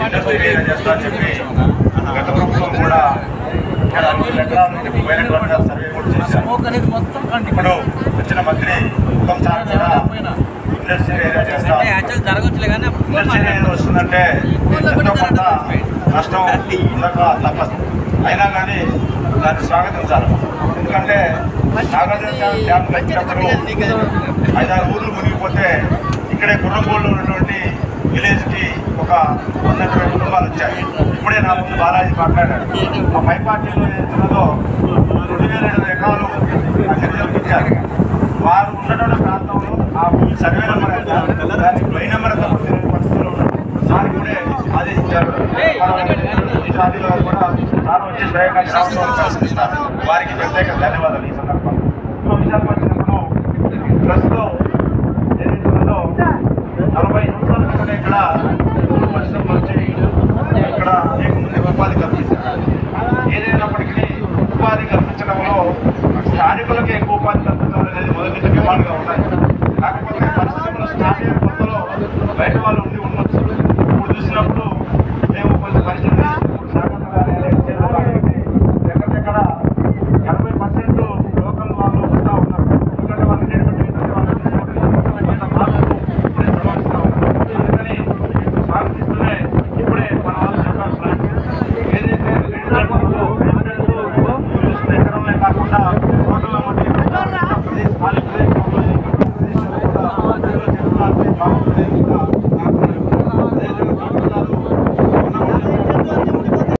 industry area చేస్తా అని చెప్పి గత ప్రభుత్వం కూడా ఇక్కడ అన్ని ఎకరాలు పోయినటువంటి సర్వే కూడా చేశారు ఇప్పుడు వచ్చిన మంత్రి ఉత్తమ్ సార్ కూడా ఇండస్ట్రీ ఏరియా చేస్తా యాక్చువల్ జరగచ్చులే కానీ అప్పుడు ఇండస్ట్రీ ఏరియా వస్తుందంటే ఎంతో కొంత నష్టం ఉండక తప్పదు అయినా కానీ దాన్ని స్వాగతించాలి ఎందుకంటే నాగార్జున డ్యామ్ కట్టినప్పుడు ఐదారు ఊర్లు మునిగిపోతే ఇక్కడే గుర్రంగోళ్ళు ఉన్నటువంటి విలేజ్కి ఒక వంద ఇరవై కుటుంబాలు వచ్చాయి ఇప్పుడే నా ముందు బాలాజీ మాట్లాడాడు ఆ పై పార్టీలో ఏదైతున్నదో రెండు వేల ఐదు ఎకరాలు ఆ గిరిజనులకు ఇచ్చారు వారు ఉన్నటువంటి ప్రాంతంలో ఆ భూమి సర్వే నెంబర్ ఎంత దానికి ప్లై నెంబర్ ఎంత కూడా తెలియని పరిస్థితుల్లో ఉన్నారు సార్ ఇప్పుడే ఆదేశించారు జాతీయుల వారు కూడా సార్ వచ్చి స్వయంగా గ్రామంలో పరిశీలిస్తారు వారికి ప్రత్యేక ధన్యవాదాలు ఈ సందర్భంగా ఇంకో విషయానికి వచ్చినప్పుడు ప్రస్తుతం ఏదైతే ఉందో నలభై సంవత్సరాల క్రితం ఇక్కడ మూడు పరిశ్రమలు వచ్చి ఇక్కడ అనేక మంది ఉపాధి కల్పించారు ఏదైనప్పటికీ ఉపాధి కల్పించడంలో స్థానికులకి ఎక్కువ ఉపాధి కల్పించడం అనేది మొదటి డిమాండ్గా ఉన్నాయి కాకపోతే పరిశ్రమలు స్టార్ట్ అయిన కొత్తలో బయట వాళ్ళు ఉండి ఉండొచ్చు ఇప్పుడు చూసినప్పుడు